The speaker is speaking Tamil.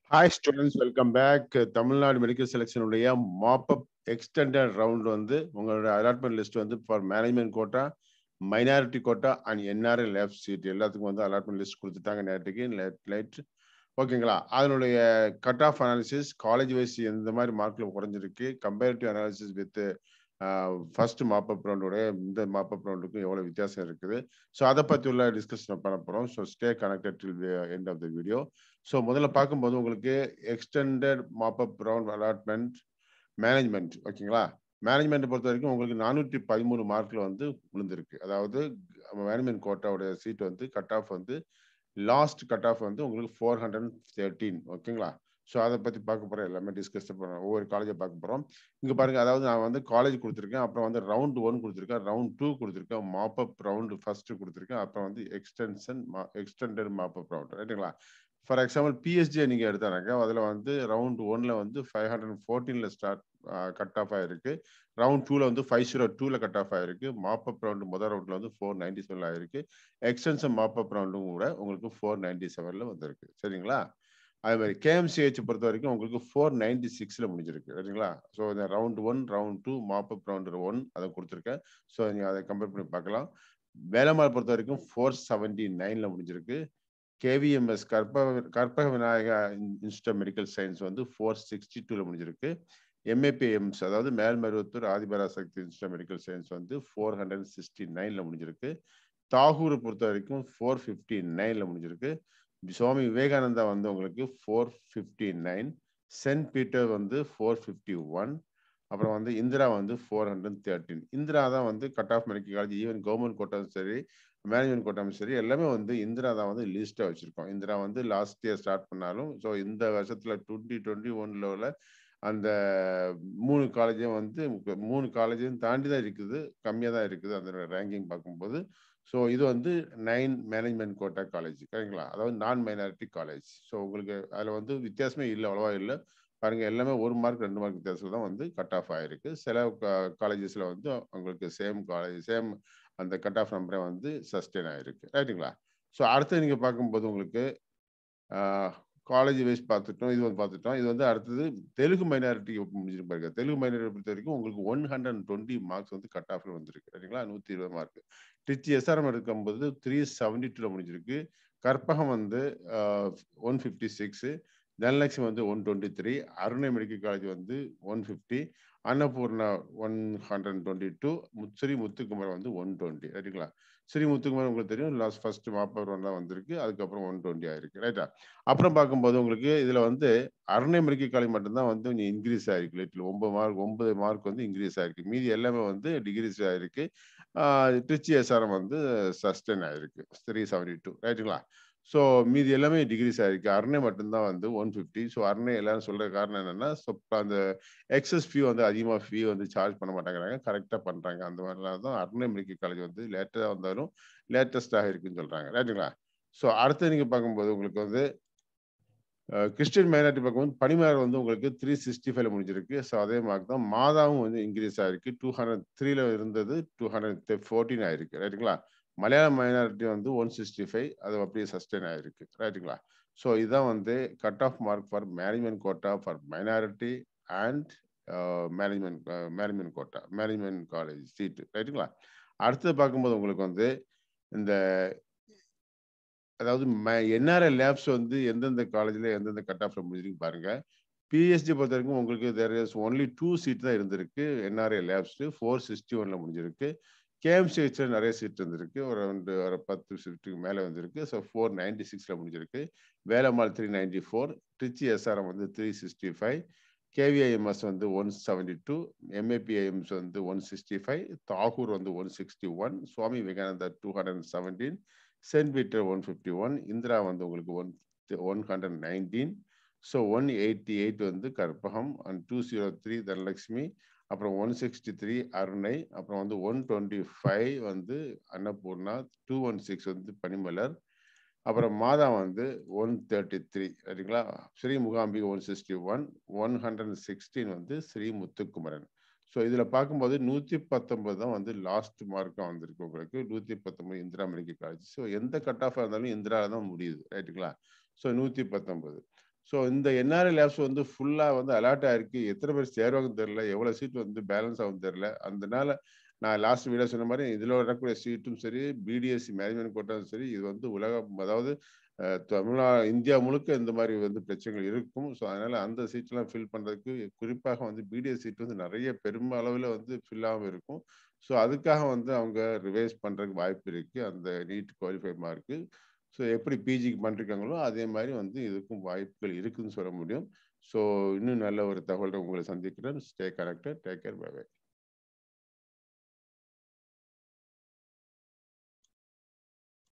hi students welcome back Tamil Nadu medical செலெக்ஷனுடைய மாப்பப் எக்ஸ்டெண்டட் ரவுண்ட் வந்து உங்களோட அலாட்மெண்ட் லிஸ்ட் வந்து for management quota minority quota and NRI lab seat எல்லாத்துக்கும் வந்து அலாட்மெண்ட் லிஸ்ட் கொடுத்துட்டாங்க நேற்றுக்கு லைட் ஓகேங்களா அதனுடைய cut off analysis college wise எந்த மாதிரி மார்க்கில் குறைஞ்சிருக்கு comparative analysis with first mop up ரவுண்டோடைய இந்த மாப்பப் ரவுண்டுக்கும் எவ்வளோ வித்தியாசம் இருக்குது ஸோ அதை பற்றி உள்ள டிஸ்கஷன் பண்ண போகிறோம் so stay connected till end of the video so முதல்ல பார்க்கும்போது உங்களுக்கு extended mop up round allotment management ஓகேங்களா மேனேஜ்மெண்ட் பொறுத்த வரைக்கும் உங்களுக்கு நானூற்றி பதிமூணு மார்க்கில் வந்து விழுந்திருக்கு அதாவது மேனேஜ்மெண்ட் கோட்டாவுடைய சீட் வந்து கட் ஆஃப் வந்து லாஸ்ட் கட் ஆஃப் வந்து உங்களுக்கு ஃபோர் ஹண்ட்ரட் தேர்ட்டீன் ஓகேங்களா ஸோ அதை பற்றி பார்க்க போகிறோம் எல்லாமே டிஸ்கஸ் பண்ணுறோம் ஒவ்வொரு காலேஜை பார்க்க போகிறோம் இங்கே பாருங்க அதாவது நான் வந்து காலேஜ் கொடுத்துருக்கேன் அப்புறம் வந்து ரவுண்ட் ஒன் கொடுத்துருக்கேன் ரவுண்ட் டூ கொடுத்துருக்கேன் மாப்பப் ரவுண்டு ஃபர்ஸ்ட் கொடுத்துருக்கேன் அப்புறம் வந்து எக்ஸ்டென்ஷன் எக்ஸ்டெண்டட் மாப்பப் ரவுண்ட் ரைட்டுங்களா ஃபார் எக்ஸாம்பிள் பிஎஸ்ஜியை நீங்கள் எடுத்தானாக்க அதில் வந்து ரவுண்ட் ஒன்ல வந்து ஃபைவ் ஹண்ட்ரட் ஃபோர்டீனில் ஸ்டார்ட் கட் ஆஃப் ஆயிருக்கு ரவுண்ட் டூவில் வந்து ஃபைவ் ஜீரோ டூவில் கட் ஆஃப் ஆயிருக்கு மாப்பப் ரவுண்டு முதல் ரவுண்டில் வந்து ஃபோர் நைன்டி செவனில் ஆயிருக்கு எக்ஸ்டென்ஷன் மாப்பப் ரவுண்டும் கூட உங்களுக்கு ஃபோர் நைன்டி செவனில் வந்திருக்கு சரிங்களா அதே மாதிரி கேஎம்சிஹெச் பொறுத்த வரைக்கும் உங்களுக்கு ஃபோர் நைன்டி சிக்ஸில் முடிஞ்சிருக்கு சரிங்களா ஸோ இந்த round one round two mop up round one அதை கொடுத்துருக்கேன் ஸோ நீங்கள் அதை கம்பேர் பண்ணி பார்க்கலாம் வேலம்மாள் பொறுத்த வரைக்கும் ஃபோர் செவன்டி நைனில் முடிஞ்சிருக்கு KVMS Karpaga Karpaga Vinayaga institute medical science வந்து ஃபோர் சிக்ஸ்டி டூவில் முடிஞ்சிருக்கு எம்ஏபிஎம்ஸ் அதாவது Melmaruvathur Adhiparasakthi institute medical science வந்து ஃபோர் ஹண்ட்ரட் சிக்ஸ்டி நைனில் முடிஞ்சிருக்கு தாகூரை பொறுத்த வரைக்கும் ஃபோர் ஃபிஃப்டி நைனில் முடிஞ்சிருக்கு சுவாமி விவேகானந்தா வந்து உங்களுக்கு four fifty nine saint Peter வந்து ஃபோர் ஃபிஃப்டி ஒன் அப்புறம் வந்து இந்திரா வந்து ஃபோர் ஹண்ட்ரட் தேர்ட்டின் இந்திரா தான் வந்து cut off medical college even government கோட்டாவும் சரி மேனேஜ்மெண்ட் கோட்டாவும் சரி எல்லாமே வந்து இந்திரா தான் வந்து லிஸ்ட்டாக வச்சுருக்கோம் இந்திரா வந்து லாஸ்ட் இயர் ஸ்டார்ட் பண்ணாலும் ஸோ இந்த வருஷத்தில் டுவெண்ட்டி டுவெண்ட்டி ஒன்ல உள்ள அந்த மூணு காலேஜும் வந்து மூணு காலேஜையும் தாண்டி தான் இருக்குது கம்மியாக தான் இருக்குது அந்த ரேங்கிங் பார்க்கும்போது ஸோ இது வந்து நைன் மேனேஜ்மெண்ட் கோட்டா காலேஜ் சரிங்களா அதாவது நான் மைனாரிட்டி காலேஜ் ஸோ உங்களுக்கு அதில் வந்து வித்தியாசமே இல்லை அவ்வளோவா இல்லை பாருங்கள் எல்லாமே ஒரு மார்க் ரெண்டு மார்க் வித்தியாசத்தில் தான் வந்து கட் ஆஃப் ஆகிருக்கு சில காலேஜஸில் வந்து உங்களுக்கு சேம் காலேஜ் சேம் அந்த கட் ஆஃப் நம்பரே வந்து சஸ்டெயின் ஆகிருக்கு ரைட்டுங்களா ஸோ அடுத்து நீங்கள் பார்க்கும்போது உங்களுக்கு காலேஜ் வைஸ் பார்த்துட்டோம் இது வந்து பார்த்துட்டோம் இது வந்து அடுத்தது தெலுங்கு மைனாரிட்டி முடிஞ்சிருக்கு பாருங்க தெலுங்கு மைனாரிட்டி பொறுத்த வரைக்கும் உங்களுக்கு one hundred and twenty marks வந்து கட் ஆஃப்ல வந்திருக்கு சரிங்களா நூற்றி இருபது மார்க் டிச்சி எஸ்ஆர்எம் எடுக்கும்போது த்ரீ செவன்டி டூல முடிஞ்சிருக்கு கற்பகம் வந்து ஒன் ஃபிஃப்டி சிக்ஸ் தனலட்சுமி வந்து one twenty three Arunai medical college வந்து one fifty Annapoorna one hundred twenty two Sri Muthukumar வந்து ஒன் டுவெண்ட்டி ரைட்டுங்களா ஸ்ரீ முத்துக்குமார் உங்களுக்கு தெரியும் லாஸ்ட் ஃபர்ஸ்ட் மாப்பர் ஒன் தான் வந்திருக்கு அதுக்கப்புறம் ஒன் டுவெண்ட்டி ஆயிருக்கு ரைட்டா அப்புறம் பார்க்கும்போது உங்களுக்கு இதுல வந்து அருணை மெடிக்கல் காலேஜ் மட்டும்தான் வந்து கொஞ்சம் இன்க்ரீஸ் ஆயிருக்கு லிட்டில் ஒன்பது மார்க் ஒன்பது மார்க் வந்து இன்க்ரீஸ் ஆயிருக்கு மீதி எல்லாமே வந்து டிகிரீஸ் ஆயிருக்கு திருச்சி எஸ்ஆர்எம் வந்து சஸ்டெயின் ஆயிருக்கு த்ரீ செவன்டி டூ ரைட்டுங்களா ஸோ மீதி எல்லாமே டிகிரிஸ் ஆயிருக்கு அருணை மட்டும்தான் வந்து ஒன் ஃபிஃப்டி ஸோ அருணை எல்லாரும் சொல்ற காரணம் என்னன்னா அந்த எக்ஸஸ் ஃபீ வந்து அதிகமாக ஃபீ வந்து சார்ஜ் பண்ண மாட்டேங்கிறாங்க கரெக்டாக பண்ணுறாங்க அந்த மாதிரிலாம் தான் அருணை மெடிக்கல் காலேஜ் வந்து லேட்டராக வந்தாலும் லேட்டஸ்டாக இருக்குன்னு சொல்றாங்க ரைட்டுங்களா ஸோ அடுத்து நீங்கள் பார்க்கும்போது உங்களுக்கு வந்து கிறிஸ்டின் மைனாரிட்டி பார்க்கும்போது பனிமலர் வந்து உங்களுக்கு த்ரீ சிக்ஸ்டி ஃபைவ்ல முடிஞ்சிருக்கு ஸோ அதே மார்க் தான் மாதாவும் வந்து இன்க்ரீஸ் ஆயிருக்கு டூ ஹண்ட்ரட் த்ரீல இருந்தது டூ ஹண்ட்ரட் ஃபோர்டீன் ஆயிருக்கு ரைட்டுங்களா மலையாள மைனாரிட்டி வந்து ஒன் சிக்ஸ்டி ஃபைவ் அது அப்படியே சஸ்டெயின் ஆயிருக்கு ரைட்டுங்களா ஸோ இதுதான் வந்து cut off mark for management quota for minority and management management quota management college seat ரைட்டுங்களா அடுத்தது பார்க்கும்போது உங்களுக்கு வந்து இந்த அதாவது என்ஆர்ஐ லேப்ஸ் வந்து எந்தெந்த காலேஜில் எந்தெந்த கட் ஆஃப்ல முடிஞ்சிருக்கு பாருங்க பிஎஸ்டி பொறுத்த வரைக்கும் உங்களுக்கு there is only two seat தான் இருந்திருக்கு என்ஆர்ஐ லேப்ஸ் ஃபோர் சிக்ஸ்டி ஒன்ல முடிஞ்சிருக்கு கேஎம்சிஹெச்சில் நிறைய சீட் இருந்திருக்கு ஒரு ரெண்டு ஒரு பத்து சீட்டுக்கு மேலே வந்திருக்கு ஸோ ஃபோர் நைன்டி சிக்ஸில் முடிஞ்சிருக்கு Velammal three ninety four Trichy SRM வந்து த்ரீ சிக்ஸ்டி ஃபைவ் கேவிஐஎம்எஸ் வந்து ஒன் செவன்டி டூ எம்ஏபிஐஎம்ஸ் வந்து ஒன் சிக்ஸ்டி ஃபைவ் தாகூர் வந்து one sixty one Swami Vivekananda two hundred seventeen saint Peter one fifty one Indira வந்து உங்களுக்கு one one hundred nineteen so one eighty eight வந்து Karpagam and two zero three Dhanalakshmi அப்புறம் ஒன் சிக்ஸ்டி த்ரீ அருணை அப்புறம் வந்து ஒன் டுவெண்ட்டி ஃபைவ் வந்து அன்னபூர்ணா டூ ஒன் சிக்ஸ் வந்து பனிமலர் அப்புறம் மாதா வந்து ஒன் தேர்ட்டி த்ரீ சரிங்களா Sri Mookambi one sixty one one hundred sixteen வந்து ஸ்ரீ முத்துக்குமரன் ஸோ இதில் பார்க்கும்போது நூற்றி பத்தொன்பது தான் வந்து லாஸ்ட் மார்க்காக வந்திருக்கு உங்களுக்கு நூற்றி பத்தொன்பது இந்திரா மெடிக்கல் காலேஜ் ஸோ எந்த கட் ஆஃபாக இருந்தாலும் இந்திராவில் தான் முடியுது ரைட்டுங்களா ஸோ நூற்றி பத்தொன்பது ஸோ இந்த என்ஆர்ஐ லேப்ஸ் வந்து ஃபுல்லாக வந்து அலாட் ஆயிருக்கு எத்தனை பேர் சேருவாங்கன்னு தெரியல எவ்வளோ சீட் வந்து பேலன்ஸ் ஆகும் தெரியல அதனால நான் லாஸ்ட் வீடியோ சொன்ன மாதிரி இதில் வரக்கூடிய சீட்டும் சரி பிடிஎஸ்சி மேனேஜ்மெண்ட் கோட்டாவும் சரி இது வந்து உலகம் அதாவது தமிழ்நா இந்தியா முழுக்க இந்த மாதிரி வந்து பிரச்சனைகள் இருக்கும் ஸோ அதனால அந்த சீட்லாம் ஃபில் பண்ணுறதுக்கு குறிப்பாக வந்து பிடிஎஸ் சீட் வந்து நிறைய பெருமளவில் வந்து ஃபில் ஆகாமல் இருக்கும் ஸோ அதுக்காக வந்து அவங்க ரிவைஸ் பண்ணுறதுக்கு வாய்ப்பு இருக்குது அந்த நீட் குவாலிஃபை மார்க்கு ஸோ எப்படி பிஜிக்கு பண்ணிருக்காங்களோ அதே மாதிரி வந்து இதுக்கும் வாய்ப்புகள் இருக்குதுன்னு சொல்ல முடியும் ஸோ இன்னும் நல்ல ஒரு தகவலை உங்களை சந்திக்கிறேன் stay connected take care bye by